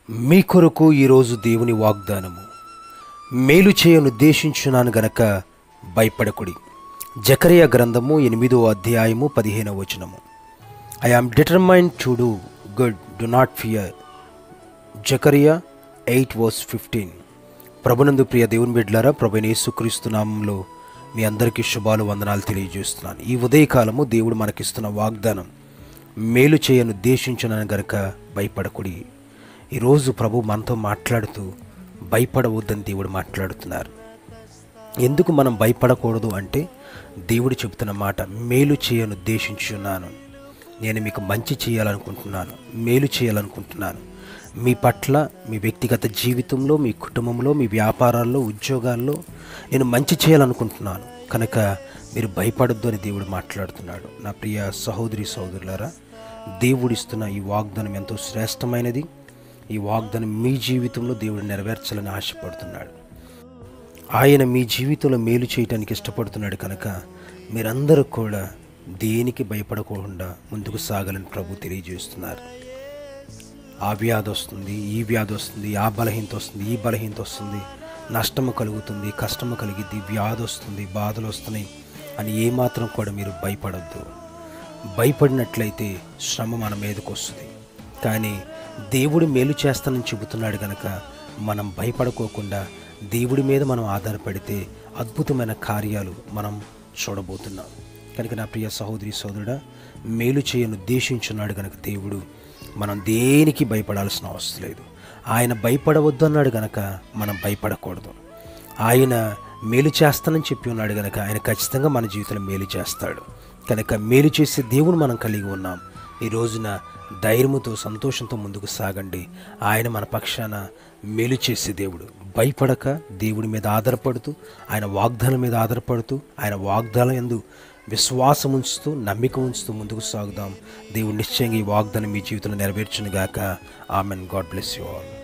మీ కొరకు ఈరోజు దేవుని వాగ్దానము మేలు చేయనుద్దేశించున్నాను గనక భయపడకుడి జకరియా గ్రంథము ఎనిమిదో అధ్యాయము పదిహేనవ వచనము I am determined to do good do not fear Zechariah eight verse fifteen ప్రభునందు ప్రియ దేవుని బిడ్డలారా ప్రభు యేసుక్రీస్తు నామంలో మీ అందరికీ శుభాలు వందనాలు తెలియజేస్తున్నాను ఈ ఉదయకాలము దేవుడు మనకిస్తున్న వాగ్దానం మేలు చేయను ఉద్దేశించున్నాను గనక భయపడకుడి ఈరోజు ప్రభు మనతో మాట్లాడుతూ భయపడవద్దని దేవుడు మాట్లాడుతున్నారు ఎందుకు మనం భయపడకూడదు అంటే దేవుడు చెబుతున్న మాట మేలు చేయను ఉద్దేశించున్నాను నేను మీకు మంచి చేయాలనుకుంటున్నాను మేలు చేయాలనుకుంటున్నాను మీ పట్ల మీ వ్యక్తిగత జీవితంలో మీ కుటుంబంలో మీ వ్యాపారాల్లో ఉద్యోగాల్లో నేను మంచి చేయాలనుకుంటున్నాను కనుక మీరు భయపడొద్దు అని దేవుడు మాట్లాడుతున్నాడు నా ప్రియ సహోదరి సహోదరులారా దేవుడిస్తున్న ఈ వాగ్దానం ఎంతో శ్రేష్టమైనది ఈ వాగ్దానం మీ జీవితంలో దేవుడు నెరవేర్చాలని ఆశపడుతున్నాడు ఆయన మీ జీవితంలో మేలు చేయటానికి ఇష్టపడుతున్నాడు కనుక మీరందరూ కూడా దేనికి భయపడకుండా ముందుకు సాగాలని ప్రభు తెలియజేస్తున్నారు ఆ వ్యాధి వస్తుంది ఈ వ్యాధి వస్తుంది ఆ బలహీనత వస్తుంది ఈ బలహీనత వస్తుంది నష్టము కలుగుతుంది కష్టము కలిగిద్ది వ్యాధి వస్తుంది బాధలు వస్తున్నాయి అని ఏమాత్రం కూడా మీరు భయపడద్దు భయపడినట్లయితే శ్రమ మన మీదకు వస్తుంది కానీ దేవుడు మేలు చేస్తానని చెబుతున్నాడు కనుక మనం భయపడుకోకుండా దేవుడి మీద మనం ఆధారపడితే అద్భుతమైన కార్యాలు మనం చూడబోతున్నాం కనుక నా ప్రియ సహోదరి సోదరుడా మేలు చేయను ఉద్దేశించున్నాడు కనుక దేవుడు మనం దేనికి భయపడాల్సిన అవసరం లేదు ఆయన భయపడవద్దు అన్నాడు కనుక మనం భయపడకూడదు ఆయన మేలు చేస్తానని చెప్పి ఉన్నాడు కనుక ఆయన ఖచ్చితంగా మన జీవితంలో మేలు చేస్తాడు కనుక మేలు చేసే దేవుడు మనం కలిగి ఉన్నాం ఈ రోజున ధైర్యముతో సంతోషంతో ముందుకు సాగండి ఆయన మన పక్షాన మేలు చేసే దేవుడు భయపడక దేవుడి మీద ఆధారపడుతూ ఆయన వాగ్దానం మీద ఆధారపడుతూ ఆయన వాగ్దానం ఎందు విశ్వాసం ఉంచుతూ నమ్మిక ఉంచుతూ ముందుకు సాగుదాం దేవుడు నిశ్చయంగా ఈ వాగ్దానం మీ జీవితంలో నెరవేర్చును గాక amen God bless you all